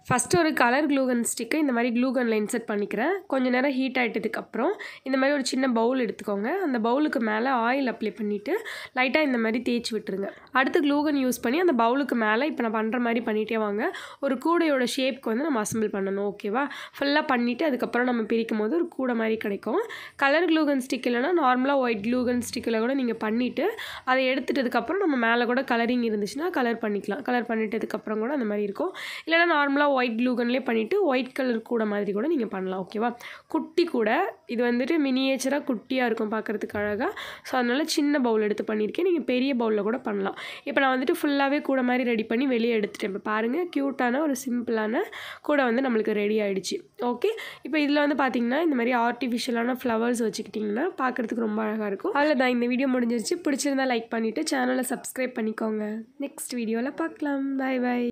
first ஒரு colour glue gun ஸ்டிக்கை இந்த மாதிரி க்ளூகனில் இன்சர்ட் பண்ணிக்கிறேன் கொஞ்ச நேரம் ஹீட் ஆகிட்டதுக்கப்புறம் இந்த மாதிரி ஒரு சின்ன பவுல் எடுத்துக்கோங்க அந்த பவுலுக்கு மேலே ஆயில் அப்ளை பண்ணிவிட்டு லைட்டாக இந்த மாதிரி தேய்ச்சி விட்டுருங்க அடுத்து க்ளூகன் யூஸ் பண்ணி அந்த பவுலுக்கு மேலே இப்போ நான் பண்ணுற மாதிரி பண்ணிகிட்டே வாங்க ஒரு கூடையோட ஷேப்க்கு வந்து நம்ம அசம்பிள் பண்ணணும் ஓகேவா ஃபுல்லாக பண்ணிவிட்டு அதுக்கப்புறம் நம்ம பிரிக்கும் போது ஒரு கூடை மாதிரி கிடைக்கும் கலர் க்ளூகன் ஸ்டிக் இல்லைனா நார்மலாக ஒயிட் க்ளூகன் ஸ்டிக்கில் கூட நீங்கள் பண்ணிவிட்டு அதை எடுத்துட்டதுக்கப்புறம் நம்ம மேலே கூட கலரிங் இருந்துச்சுன்னா கலர் பண்ணிக்கலாம் கலர் பண்ணிட்டதுக்கப்புறம் கூட அந்த மாதிரி இருக்கும் இல்லைனா நார்மலாக ஒயிட் க்ளூகன்லேயே பண்ணிவிட்டு ஒயிட் கலர் கூட மாதிரி கூட நீங்கள் பண்ணலாம் ஓகேவா குட்டி கூட இது வந்துட்டு மினியேச்சராக குட்டியாக இருக்கும் பார்க்குறதுக்கு அழகாக ஸோ அதனால் சின்ன பவுல் எடுத்து பண்ணியிருக்கேன் நீங்கள் பெரிய பவுலில் கூட பண்ணலாம் இப்போ நான் வந்துட்டு ஃபுல்லாகவே கூட மாதிரி ரெடி பண்ணி வெளியே எடுத்துட்டேன் இப்போ பாருங்கள் க்யூட்டான ஒரு சிம்பிளான கூட வந்து நம்மளுக்கு ரெடி ஆகிடுச்சு ஓகே இப்போ இதில் வந்து பார்த்திங்கன்னா இந்த மாதிரி ஆர்டிஃபிஷியலான ஃப்ளவர்ஸ் வச்சுக்கிட்டிங்கன்னா பார்க்குறதுக்கு ரொம்ப அழகாக இருக்கும் அதில் தான் இந்த வீடியோ முடிஞ்சிருச்சு பிடிச்சிருந்தா லைக் பண்ணிவிட்டு சேனலை சப்ஸ்கிரைப் பண்ணிக்கோங்க நெக்ஸ்ட் வீடியோவில் பார்க்கலாம் பாய் பாய்